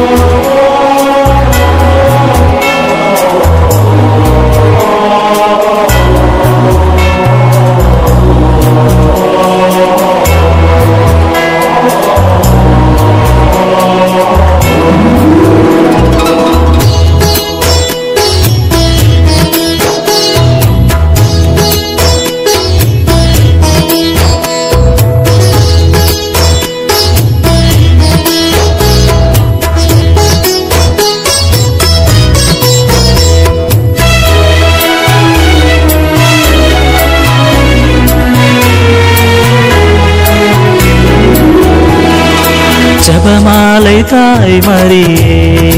ஜபமாலை தாய் மரியே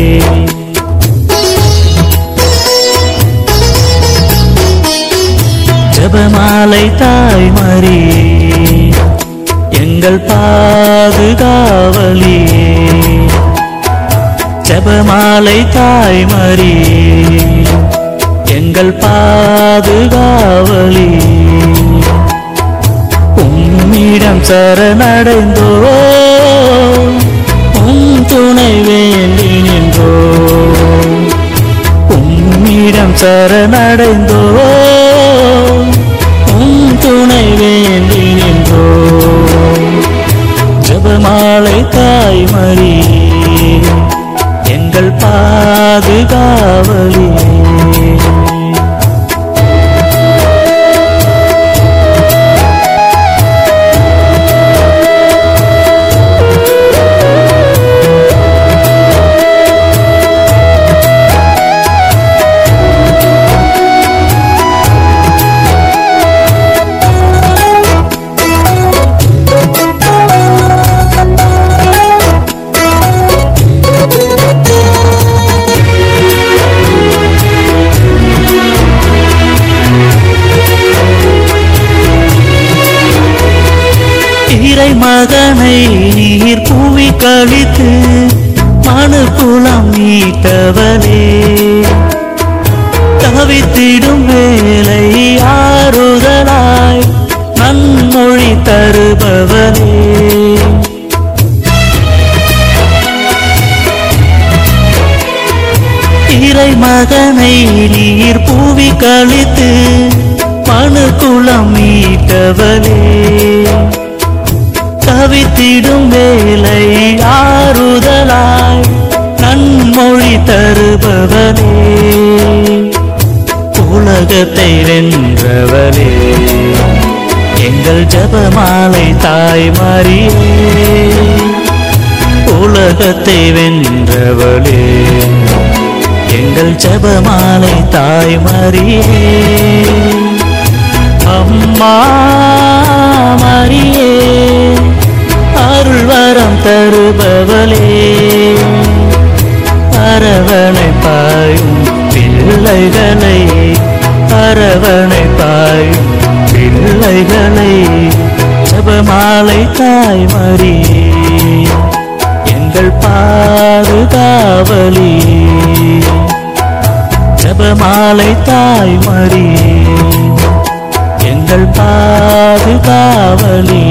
ஜபமாலை தாய் மரியே எங்கள் பாதுகாவலியே ஜபமாலை தாய் மரியே எங்கள் பாதுகாவலியே உம்மிடம் சரணடைந்தோ உம் துணை வேண்டி நின்றோ உம்மிடம் சரணடைந்தோ உம் துணை வேண்டி நின்றோ ஜபமாலை தாய் மரி எங்கள் பாதுகாவலியே இறை மகனை நீர் புவி கழித்து மனு குலம் மீட்டவனே தவித்திடும் வேலை ஆறுதலாய் நன்மொழி தருபவனே இறை மகனை நீர் புவி கழித்து மனு குலம் மீட்டவனே தவித்திடும் வேலை ஆறுதலாய் நன்மொழி தருபவனே உலகத்தை வென்றவனே எங்கள் ஜபமாலை தாய் மாறியே உலகத்தை வென்றவளே எங்கள் ஜபமாலை தாய் மரியே அம்மா மரியே அருள் வரம் தருபவளே அரவணை பாயும் பிள்ளைகளை அரவணை பாயும் பிள்ளைகளை ஜபமாலை தாய் மரியே எங்கள் பாதுகாவலி ஜபமாலை தாய் மரியே எங்கள் பாதுகாவலி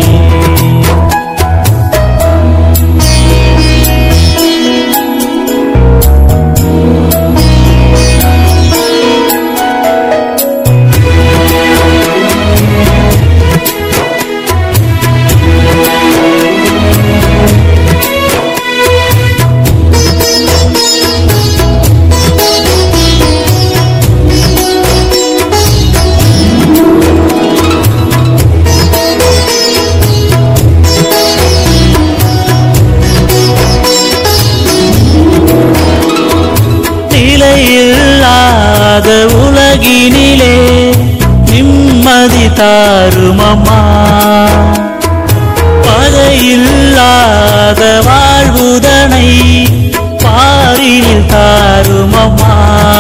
நிலையில்லாத உலகினிலே நிம்மதி தாருமம்மா பதையில்லாத வாழ்வுதனை பாரில் தாருமம்மா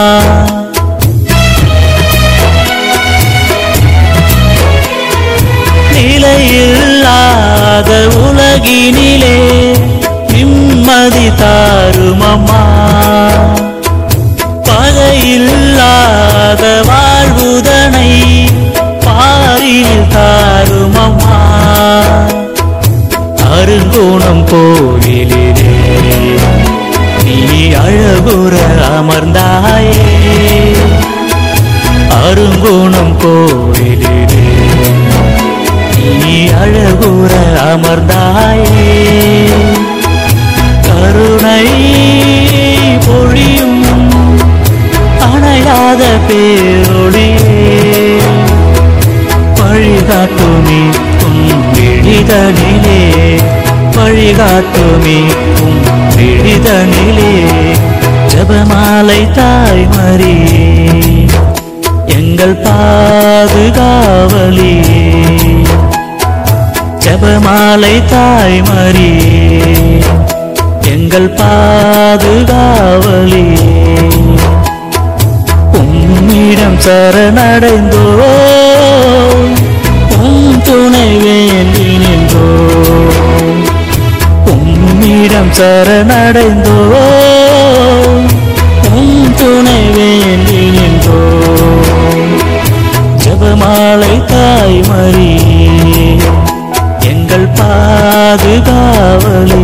நிலையில்லாத உலகினிலே நிம்மதி தாருமம்மா பகையில்லாத வாழ்வுதனை பாரில் தாருமம்மா அருங்கோணம் கோவிலிலே அழகுற அமர்ந்தாயே அருங்குணம் கோவிலிலே நீ அழகுற அமர்ந்தாயே கருணை பொழியும் அணையாத பேரொழியே வழிகாட்டுமே உன் விழிதனிலே வழிகாட்டுமே உன் விழிதனிலே ஜபமாலை தாய் மரியே எங்கள் பாதுகாவலியே ஜபமாலை தாய் மரியே எங்கள் பாதுகாவலியே உம்மிடம் சரணடைந்தோ உம் துணை வேண்டி நின்றோ உம்மிடம் சரணடைந்தோ உம் துணை வேண்டி நின்றோ ஜபமாலை தாய் மரியே எங்கள் பாதுகாவலே